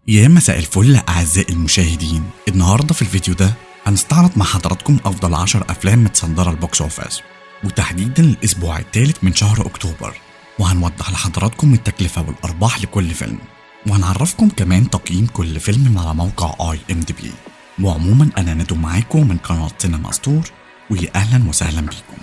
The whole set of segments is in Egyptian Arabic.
يا مساء الفل أعزائي المشاهدين النهاردة في الفيديو ده هنستعرض مع حضراتكم أفضل 10 أفلام متصدرة البوكس أوفيس وتحديدا الأسبوع الثالث من شهر أكتوبر وهنوضح لحضراتكم التكلفة والأرباح لكل فيلم وهنعرفكم كمان تقييم كل فيلم من على موقع اي ام دي بي وعموما أنا ندو معاكم من قناة سينما ستور ويا أهلا وسهلا بيكم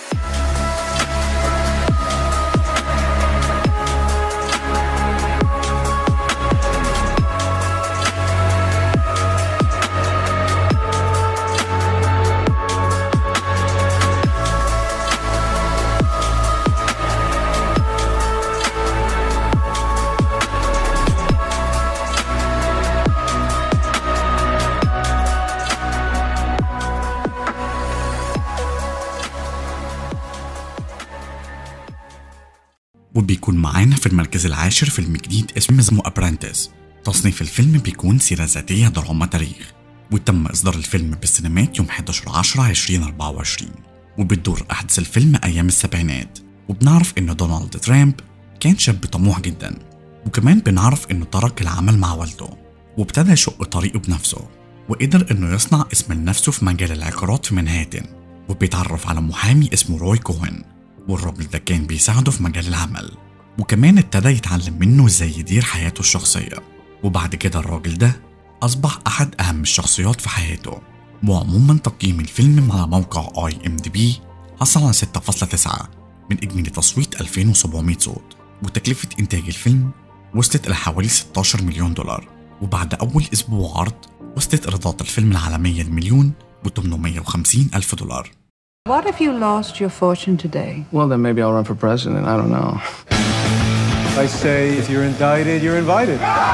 وبيكون معانا في المركز العاشر فيلم جديد اسمه اسمه أبرانتس تصنيف الفيلم بيكون سيرة ذاتية دراما تاريخ وتم إصدار الفيلم بالسينمات يوم 11 10 2024 وبتدور أحداث الفيلم أيام السبعينات وبنعرف إن دونالد ترامب كان شاب طموح جدا وكمان بنعرف إنه ترك العمل مع والده وابتدى يشق طريقه بنفسه وقدر إنه يصنع اسم لنفسه في مجال العقارات في منهاتن وبيتعرف على محامي اسمه روي كوهن والراجل ده كان بيساعده في مجال العمل وكمان ابتدى يتعلم منه ازاي يدير حياته الشخصية وبعد كده الراجل ده أصبح أحد أهم الشخصيات في حياته وعموما تقييم الفيلم على موقع اي ام دي بي حصل على 6.9 من إجمالي تصويت 2700 صوت وتكلفة إنتاج الفيلم وصلت إلى حوالي 16 مليون دولار وبعد أول أسبوع عرض وصلت إيرادات الفيلم العالمية المليون ب 850 ألف دولار What if you lost your fortune today? Well, then maybe I'll run for president. I don't know. I say if you're indicted, you're invited.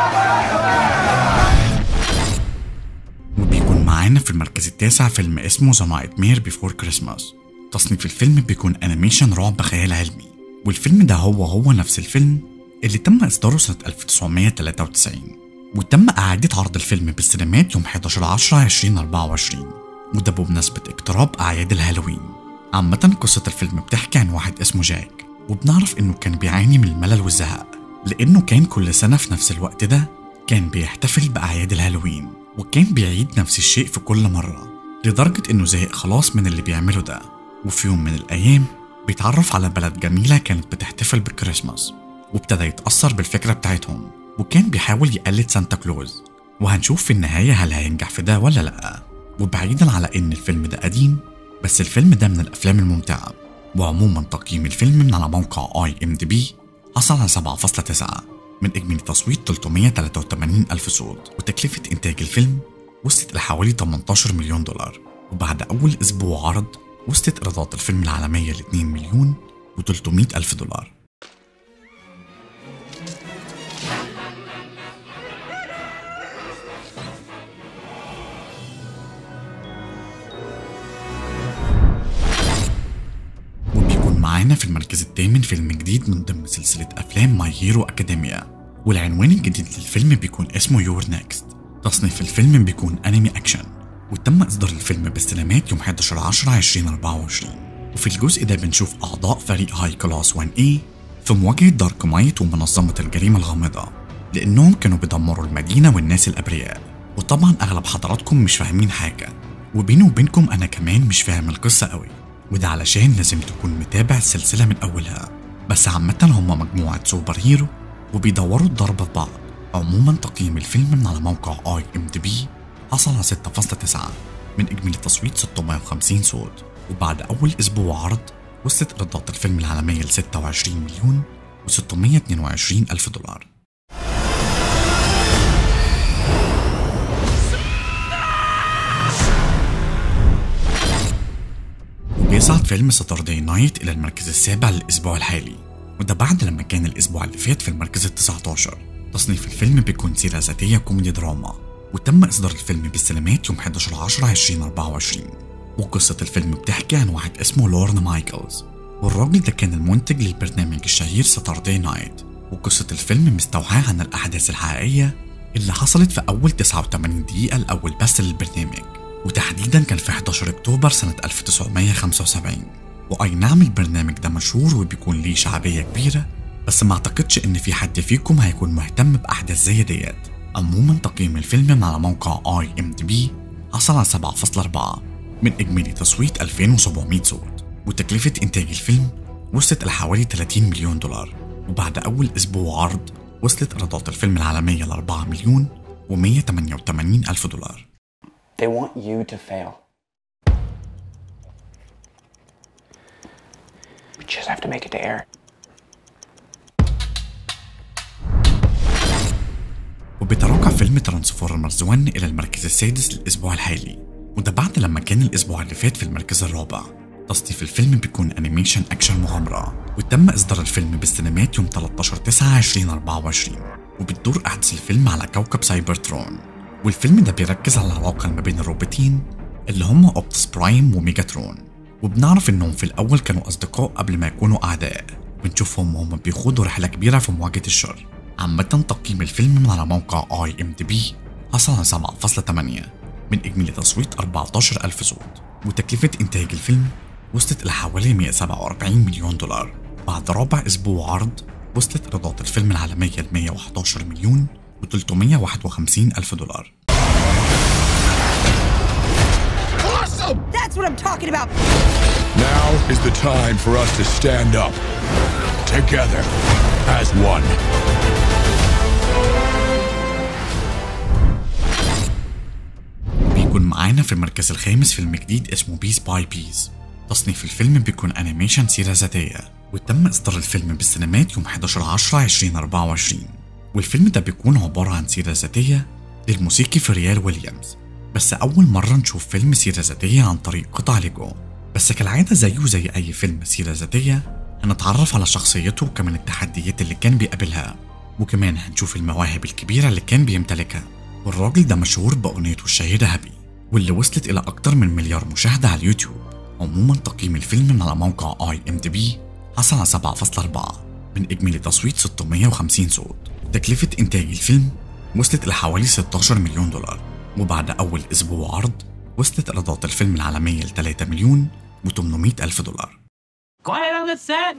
وبيكون معانا في المركز التاسع فيلم اسمه ذا نايت مير بيفور كريسماس تصنيف الفيلم بيكون انيميشن رعب خيال علمي والفيلم ده هو هو نفس الفيلم اللي تم اصداره سنة 1993 وتم إعادة عرض الفيلم بالسينمات يوم 11 10 2024 وده بمناسبة اقتراب أعياد الهالوين عامة قصة الفيلم بتحكي عن واحد اسمه جاك وبنعرف إنه كان بيعاني من الملل والزهق لأنه كان كل سنة في نفس الوقت ده كان بيحتفل بأعياد الهالوين وكان بيعيد نفس الشيء في كل مرة لدرجة إنه زهق خلاص من اللي بيعمله ده وفي يوم من الأيام بيتعرف على بلد جميلة كانت بتحتفل بالكريسماس وابتدى يتأثر بالفكرة بتاعتهم وكان بيحاول يقلد سانتا كلوز وهنشوف في النهاية هل هينجح في ده ولا لأ وبعيدا على إن الفيلم ده قديم بس الفيلم ده من الأفلام الممتعة وعموما تقييم الفيلم من على موقع اي ام دي بي حصل على 7.9 من إجمالي تصويت 383 ألف صوت وتكلفة إنتاج الفيلم وصلت لحوالي 18 مليون دولار وبعد أول أسبوع عرض وصلت إيرادات الفيلم العالمية ل 2 مليون و300 ألف دولار وبيكون معانا في المركز الثامن فيلم جديد من ضمن سلسلة أفلام ماي هيرو أكاديميا والعنوان الجديد للفيلم بيكون اسمه يور نيكست تصنيف الفيلم بيكون أنمي أكشن وتم إصدار الفيلم بالسينمات يوم 11 10 2024 وفي الجزء ده بنشوف أعضاء فريق هاي كلاس 1A في مواجهة دارك مايت ومنظمة الجريمة الغامضة لأنهم كانوا بيدمروا المدينة والناس الأبرياء وطبعا أغلب حضراتكم مش فاهمين حاجة وبيني وبينكم أنا كمان مش فاهم القصة قوي وده علشان لازم تكون متابع السلسلة من أولها بس عامة هما مجموعة سوبر هيرو وبيدوروا الضرب في بعض عموما تقييم الفيلم من على موقع اي ام دي بي حصل على 6.9 من إجمالي تصويت 650 صوت وبعد أول أسبوع عرض وصلت إيرادات الفيلم العالمية ل 26 مليون و622 ألف دولار وبيصعد فيلم ساتردي نايت إلى المركز السابع للأسبوع الحالي وده بعد لما كان الأسبوع اللي فات في المركز ال 19 تصنيف الفيلم بيكون سيرة ذاتية كوميدي دراما وتم إصدار الفيلم بالسينمات يوم 11 10 2024 وقصة الفيلم بتحكي عن واحد اسمه لورن مايكلز والراجل ده كان المنتج للبرنامج الشهير ساتردي نايت وقصة الفيلم مستوحاة عن الأحداث الحقيقية اللي حصلت في أول 89 دقيقة الأول بس للبرنامج وتحديدا كان في 11 أكتوبر سنة 1975 وأي نعم البرنامج ده مشهور وبيكون ليه شعبية كبيرة بس ما أعتقدش إن في حد فيكم هيكون مهتم بأحداث زي ديت عموما تقييم الفيلم من على موقع اي ام دي بي حصل على 7.4 من إجمالي تصويت 2700 صوت وتكلفة إنتاج الفيلم وصلت لحوالي 30 مليون دولار وبعد أول أسبوع عرض وصلت إيرادات الفيلم العالمية ل 4 مليون و188 ألف دولار They want you to fail. We just have to make it to air. وبيتراجع فيلم ترانسفورمرز 1 إلى المركز السادس للأسبوع الحالي وده بعد لما كان الأسبوع اللي فات في المركز الرابع تصنيف الفيلم بيكون أنيميشن أكشن مغامرة وتم إصدار الفيلم بالسينمات يوم 13 9 2024 وبتدور أحداث الفيلم على كوكب سايبرترون والفيلم ده بيركز على العلاقة ما بين الروبوتين اللي هم أوبتس برايم وميجاترون وبنعرف إنهم في الأول كانوا أصدقاء قبل ما يكونوا أعداء بنشوفهم وهم بيخوضوا رحلة كبيرة في مواجهة الشر عامة تقييم الفيلم من على موقع اي ام دي بي حصل على 7.8 من إجمالي تصويت 14000 صوت وتكلفة إنتاج الفيلم وصلت إلى حوالي 147 مليون دولار بعد رابع أسبوع عرض وصلت إيرادات الفيلم العالمية ل 111 مليون و351 ألف دولار That's what I'm talking about. Now is the time for us to stand up together as one. بيكون معانا في المركز الخامس فيلم جديد اسمه بيس باي بيس تصنيف الفيلم بيكون انيميشن سيرة ذاتية وتم اصدار الفيلم بالسينمات يوم 11 10 2024 والفيلم ده بيكون عبارة عن سيرة ذاتية للموسيقي فريال ويليامز بس أول مرة نشوف فيلم سيرة ذاتية عن طريق قطع ليجو بس كالعادة زيه زي أي فيلم سيرة ذاتية هنتعرف على شخصيته وكمان التحديات اللي كان بيقابلها وكمان هنشوف المواهب الكبيرة اللي كان بيمتلكها والراجل ده مشهور بأغنيته الشهيرة هابي واللي وصلت إلى أكتر من مليار مشاهدة على اليوتيوب عموما تقييم الفيلم من على موقع اي ام دي بي حصل على 7.4 من إجمالي تصويت 650 صوت تكلفة إنتاج الفيلم وصلت إلى حوالي 16 مليون دولار وبعد أول أسبوع عرض وصلت إيرادات الفيلم العالمية ل 3 مليون و800 ألف دولار Quiet on the set.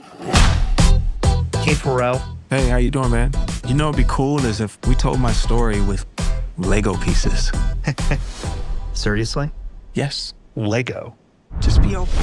Hey, Pharrell. Hey, how you doing, man? You know, it'd be cool as if we told my story with Lego pieces. Seriously? Yes. Lego. Just be open.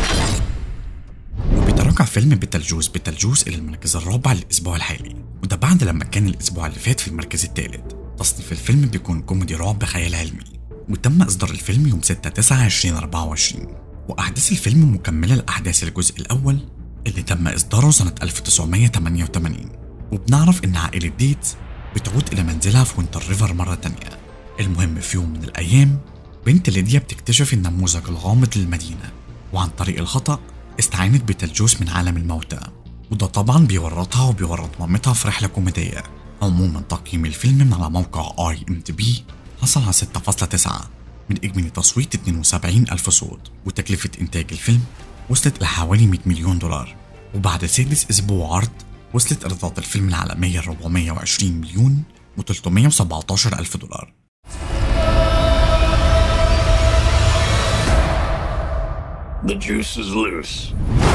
وبيتراجع فيلم بيتلجوز بيتلجوز إلى المركز الرابع للأسبوع الحالي وده بعد لما كان الأسبوع اللي فات في المركز الثالث تصنيف الفيلم بيكون كوميدي رعب خيال علمي وتم إصدار الفيلم يوم 6 9 2024 وأحداث الفيلم مكملة لأحداث الجزء الأول اللي تم إصداره سنة 1988 وبنعرف إن عائلة ديتس بتعود إلى منزلها في وينتر ريفر مرة تانية المهم في يوم من الأيام بنت ليديا بتكتشف النموذج الغامض للمدينة وعن طريق الخطأ استعانت بتلجوس من عالم الموتى وده طبعا بيورطها وبيورط مامتها في رحلة كوميدية عموما تقييم الفيلم من على موقع اي ام دي بي حصل على 6.9 من إجمالي تصويت 72 ألف صوت وتكلفة إنتاج الفيلم وصلت لحوالي 100 مليون دولار وبعد سادس أسبوع عرض وصلت إيرادات الفيلم العالمية ل 420 مليون و317 ألف دولار The juice is loose.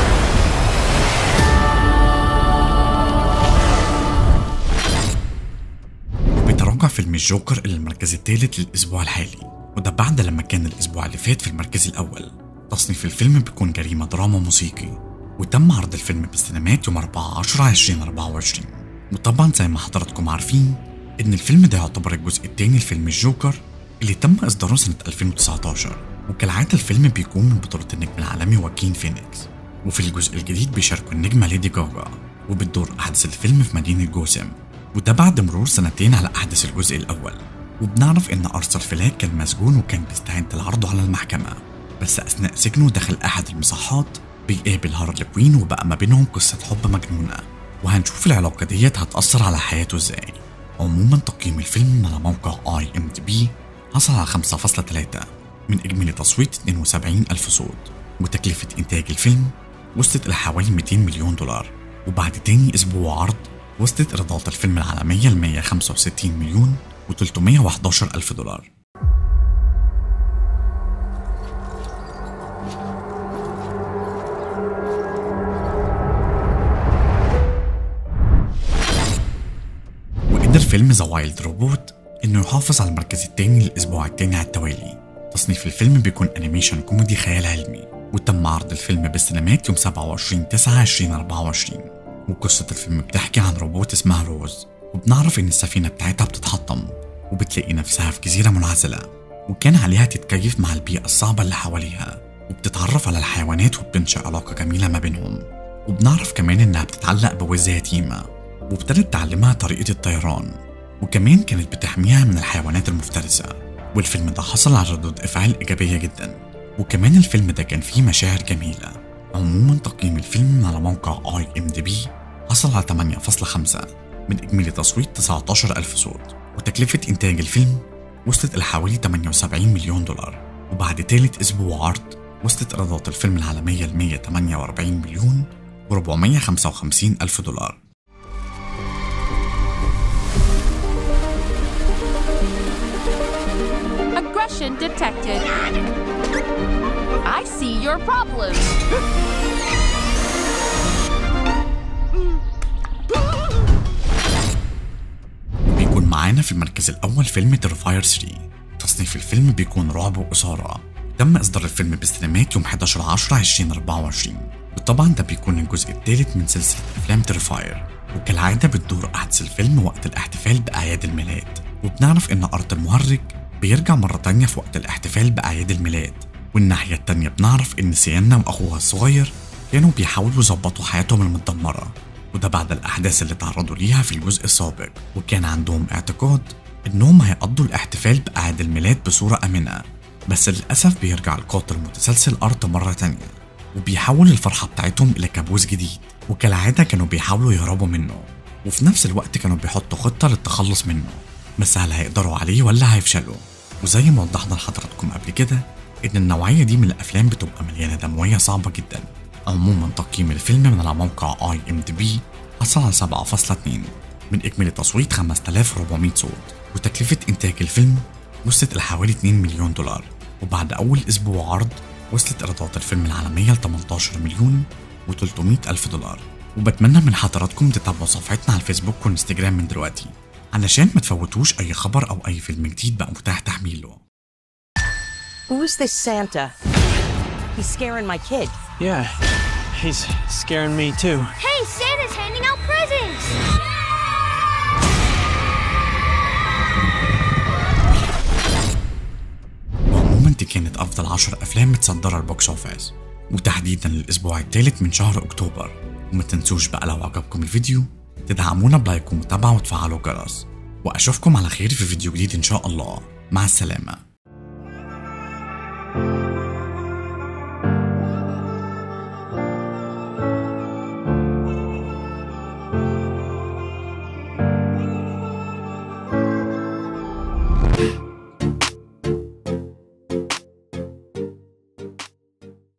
بيتراجع فيلم الجوكر إلى المركز الثالث للأسبوع الحالي وده بعد لما كان الأسبوع اللي فات في المركز الأول تصنيف الفيلم بيكون جريمة دراما موسيقي وتم عرض الفيلم بالسينمات يوم 4 10 2024 وطبعا زي ما حضراتكم عارفين إن الفيلم ده يعتبر الجزء الثاني لفيلم الجوكر اللي تم إصداره سنة 2019 وكالعادة الفيلم بيكون من بطولة النجم العالمي واكين فينيكس وفي الجزء الجديد بيشاركوا النجمة ليدي جاجا وبتدور أحداث الفيلم في مدينة جوسم وده بعد مرور سنتين على أحداث الجزء الأول وبنعرف إن أرثر فلاك كان مسجون وكان بيستعد لعرضه على المحكمة بس أثناء سجنه دخل أحد المصحات بيقابل هارلي كوين وبقى ما بينهم قصة حب مجنونة وهنشوف العلاقة ديت هتأثر على حياته ازاي عموما تقييم الفيلم على موقع اي ام دي بي حصل على 5.3 من إجمالي تصويت 72 ألف صوت وتكلفة إنتاج الفيلم وصلت إلى حوالي 200 مليون دولار وبعد تاني أسبوع عرض وصلت إيرادات الفيلم العالمية ل 165 مليون و311 ألف دولار وقدر فيلم ذا وايلد روبوت إنه يحافظ على المركز التاني للأسبوع التاني على التوالي تصنيف الفيلم بيكون أنيميشن كوميدي خيال علمي وتم عرض الفيلم بالسينمات يوم 27 9 2024 وقصة الفيلم بتحكي عن روبوت اسمها روز وبنعرف إن السفينة بتاعتها بتتحطم وبتلاقي نفسها في جزيرة منعزلة وكان عليها تتكيف مع البيئة الصعبة اللي حواليها وبتتعرف على الحيوانات وبتنشأ علاقة جميلة ما بينهم وبنعرف كمان إنها بتتعلق بوزة يتيمة وابتدت تعلمها طريقة الطيران وكمان كانت بتحميها من الحيوانات المفترسة والفيلم ده حصل على ردود أفعال إيجابية جدا وكمان الفيلم ده كان فيه مشاعر جميلة عموما تقييم الفيلم من على موقع اي ام دي بي حصل على 8.5 من إجمالي تصويت 19000 صوت وتكلفة إنتاج الفيلم وصلت إلى حوالي 78 مليون دولار وبعد تالت أسبوع عرض وصلت إيرادات الفيلم العالمية ل 148 مليون و455 ألف دولار Aggression detected. I see your problem. بيكون معانا في المركز الأول فيلم تيرفاير 3 تصنيف الفيلم بيكون رعب وإثارة تم إصدار الفيلم بالسينمات يوم 11 10 2024 وطبعا ده بيكون الجزء الثالث من سلسلة أفلام تيرفاير وكالعادة بتدور أحداث الفيلم وقت الاحتفال بأعياد الميلاد وبنعرف إن أرت المهرج بيرجع مرة تانية في وقت الاحتفال بأعياد الميلاد والناحية التانية بنعرف إن سيانا وأخوها الصغير كانوا بيحاولوا يظبطوا حياتهم المدمرة وده بعد الأحداث اللي تعرضوا ليها في الجزء السابق وكان عندهم اعتقاد إنهم هيقضوا الاحتفال بأعياد الميلاد بصورة آمنة بس للأسف بيرجع القاتل المتسلسل أرض مرة تانية وبيحول الفرحة بتاعتهم إلى كابوس جديد وكالعادة كانوا بيحاولوا يهربوا منه وفي نفس الوقت كانوا بيحطوا خطة للتخلص منه بس هل هيقدروا عليه ولا هيفشلوا وزي ما وضحنا لحضراتكم قبل كده إن النوعية دي من الأفلام بتبقى مليانة دموية صعبة جدا عموما تقييم الفيلم من على موقع اي ام دي بي حصل على 7.2 من إجمالي تصويت 5400 صوت وتكلفة إنتاج الفيلم وصلت إلى حوالي 2 مليون دولار وبعد أول أسبوع عرض وصلت إيرادات الفيلم العالمية ل 18 مليون و300 ألف دولار وبتمنى من حضراتكم تتابعوا صفحتنا على الفيسبوك والانستجرام من دلوقتي علشان ما تفوتوش أي خبر أو أي فيلم جديد بقى متاح تحميله Who's this Santa? He's scaring my kid. Yeah, he's scaring me too. Hey, Santa's handing out presents! وعموما دي كانت أفضل 10 أفلام متصدرة البوكس أوفيس وتحديدا للأسبوع الثالث من شهر أكتوبر وما تنسوش بقى لو عجبكم الفيديو تدعمونا بلايك ومتابعة وتفعلوا الجرس وأشوفكم على خير في فيديو جديد إن شاء الله مع السلامة